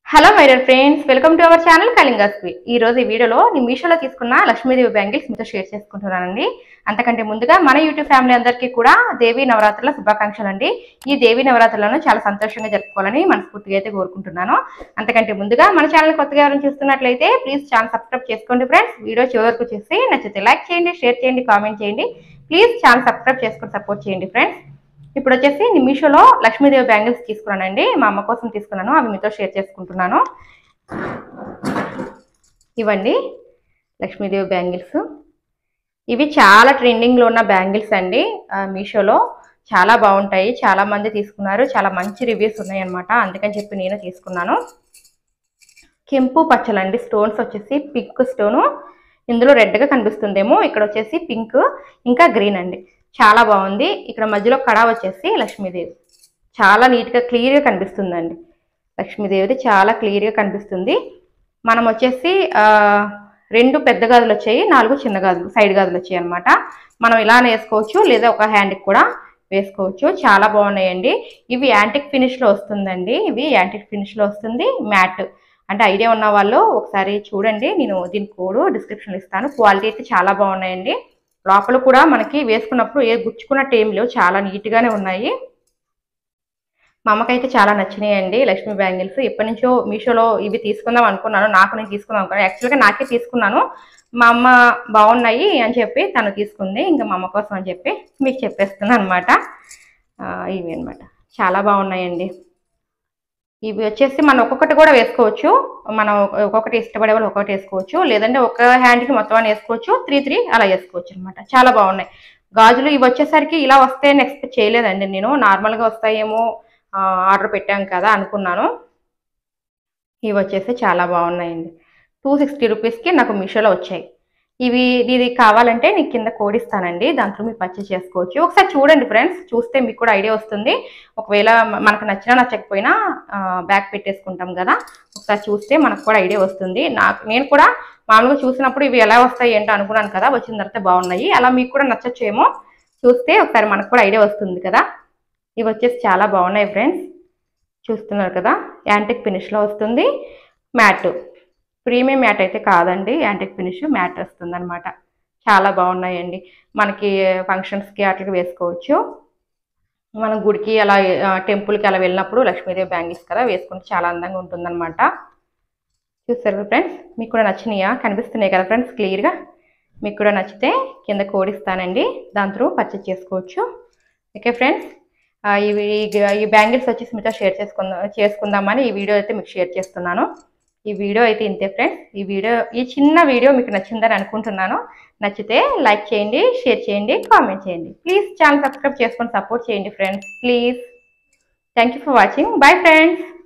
hello my dear friends welcome to our channel కళింగాస్వి ఈ రోజు ఈ వీడియోలో నేను మీషోలో తీసుకున్న లక్ష్మీదేవి బ్యాంగిల్స్ మీతో షేర్ చేసుకుంటున్నానండి అంతకంటే ముందుగా మన యూట్యూబ్ ఫ్యామిలీ అందరికీ కూడా దేవీ నవరాత్రుల శుభాకాంక్షలు అండి ఈ దేవీ నవరాత్రులను చాలా సంతోషంగా జరుపుకోవాలని మనస్ఫూర్తిగా అయితే కోరుకుంటున్నాను అంతకంటే ముందుగా మన ఛానల్ కొత్తగా ఎవరైనా చూస్తున్నట్లయితే ప్లీజ్ ఛానల్ సబ్స్క్రైబ్ చేసుకోండి ఫ్రెండ్స్ వీడియో చివరి వరకు చూసి నచ్చితే లైక్ చేయండి షేర్ చేయండి కామెంట్ చేయండి ప్లీజ్ ఛానల్ సబ్స్క్రైబ్ చేసుకొని సపోర్ట్ చేయండి ఫ్రెండ్స్ ఇప్పుడు వచ్చేసి నేను మీషోలో లక్ష్మీదేవి బ్యాంగిల్స్ తీసుకున్నానండి మా అమ్మ కోసం తీసుకున్నాను అవి మీతో షేర్ చేసుకుంటున్నాను ఇవ్వండి లక్ష్మీదేవి బ్యాంగిల్స్ ఇవి చాలా ట్రెండింగ్లో ఉన్న బ్యాంగిల్స్ అండి ఆ, మీషోలో చాలా బాగుంటాయి చాలా మంది తీసుకున్నారు చాలా మంచి రివ్యూస్ ఉన్నాయి అనమాట అందుకని చెప్పి నేను తీసుకున్నాను కెంపు పచ్చలండి స్టోన్స్ వచ్చేసి పింక్ స్టోను ఇందులో రెడ్గా కనిపిస్తుందేమో ఇక్కడ వచ్చేసి పింక్ ఇంకా గ్రీన్ అండి చాలా బాగుంది ఇక్కడ మధ్యలో కడా వచ్చేసి లక్ష్మీదేవి చాలా నీట్గా క్లియర్గా కనిపిస్తుందండి లక్ష్మీదేవిది చాలా క్లియర్గా కనిపిస్తుంది మనం వచ్చేసి ఆ, రెండు పెద్ద గాజులు వచ్చాయి నాలుగు చిన్న గాజులు సైడ్ గాజులు వచ్చాయి అనమాట మనం ఇలానే వేసుకోవచ్చు లేదా ఒక హ్యాండ్కి కూడా వేసుకోవచ్చు చాలా బాగున్నాయండి ఇవి యాంటిక్ ఫినిష్లో వస్తుందండి ఇవి యాంటిక్ ఫినిష్లో వస్తుంది మ్యాట్ అంటే ఐడియా ఉన్న వాళ్ళు ఒకసారి చూడండి నేను దీని కోడ్ డిస్క్రిప్షన్లో ఇస్తాను క్వాలిటీ అయితే చాలా బాగున్నాయండి లోపల కూడా మనకి వేసుకున్నప్పుడు ఏ గుచ్చుకున్నట్టు ఏం లేవు చాలా నీట్గానే ఉన్నాయి మా అమ్మకైతే చాలా నచ్చినాయండి లక్ష్మీ బ్యాంగిల్స్ ఎప్పటి నుంచో మీషోలో ఇవి తీసుకుందాం అనుకున్నాను నాకు నేను తీసుకుందాం అనుకున్నాను యాక్చువల్గా నాకే తీసుకున్నాను మా అమ్మ బాగున్నాయి అని చెప్పి తను తీసుకుంది ఇంకా మా అమ్మ కోసం అని చెప్పి మీకు చెప్పేస్తున్నాను అనమాట ఇవి అనమాట చాలా బాగున్నాయండి ఇవి వచ్చేసి మనం ఒక్కొక్కటి కూడా వేసుకోవచ్చు మనం ఒక్కొక్కటి ఇష్టపడే వాళ్ళు ఒక్కొక్కటి వేసుకోవచ్చు లేదంటే ఒక హ్యాండ్కి మొత్తం అని వేసుకోవచ్చు త్రీ త్రీ అలా వేసుకోవచ్చు అనమాట చాలా బాగున్నాయి గాజులు ఇవి వచ్చేసరికి ఇలా వస్తాయని ఎక్స్పెక్ట్ చేయలేదండి నేను నార్మల్గా వస్తాయేమో ఆ, ఆర్డర్ పెట్టాం కదా అనుకున్నాను ఇవి వచ్చేసి చాలా బాగున్నాయండి టూ సిక్స్టీ రూపీస్కి నాకు మీషోలో వచ్చాయి ఇవి ఇది కావాలంటే నీకు కింద కోడ్ ఇస్తానండి దాంట్లో మీరు పర్చేస్ చేసుకోవచ్చు ఒకసారి చూడండి ఫ్రెండ్స్ చూస్తే మీకు కూడా ఐడియా వస్తుంది ఒకవేళ మ- మనకు నచ్చినా నచ్చకపోయినా బ్యాగ్ పెట్టేసుకుంటాం కదా ఒకసారి చూస్తే మనకు కూడా ఐడియా వస్తుంది నాకు నేను కూడా మామూలుగా చూసినప్పుడు ఇవి ఎలా వస్తాయి ఏంటో అనుకున్నాను కదా వచ్చిన తర్వాత బాగున్నాయి అలా మీకు కూడా నచ్చచ్చేమో చూస్తే ఒకసారి మనకు కూడా ఐడియా వస్తుంది కదా ఇవి వచ్చేసి చాలా బాగున్నాయి ఫ్రెండ్స్ చూస్తున్నారు కదా యాంటిక్ ఫినిష్లో వస్తుంది మ్యాట్ ప్రీమియం మ్యాట్ అయితే కాదండి యాంటిక్ ఫినిష్ మ్యాట్ వస్తుంది అనమాట చాలా బాగున్నాయండి మనకి ఫంక్షన్స్కి అట్లా వేసుకోవచ్చు మనం గుడికి అలా ఆ, టెంపుల్కి అలా వెళ్ళినప్పుడు లక్ష్మీదేవి బ్యాంగిల్స్ కదా వేసుకుంటే చాలా అందంగా ఉంటుందన్నమాట చూస్తారు ఫ్రెండ్స్ మీకు కూడా నచ్చినాయా కనిపిస్తున్నాయి కదా ఫ్రెండ్స్ క్లియర్గా మీకు కూడా నచ్చితే కింద కోడ్ ఇస్తానండి దాని త్రూ పర్చేస్ చేసుకోవచ్చు ఓకే ఫ్రెండ్స్ ఆ, ఇవి ఈ బ్యాంగిల్స్ వచ్చేసి మీతో షేర్ చేసుకుందాం చేసుకుందామని ఈ వీడియో అయితే మీకు షేర్ చేస్తున్నాను ఈ వీడియో అయితే ఇంతే ఫ్రెండ్స్ ఈ వీడియో ఈ చిన్న వీడియో మీకు నచ్చిందని అనుకుంటున్నాను నచ్చితే లైక్ చేయండి షేర్ చేయండి కామెంట్ చేయండి ప్లీజ్ ఛానల్ సబ్స్క్రైబ్ చేసుకొని సపోర్ట్ చేయండి friends please thank you for watching bye friends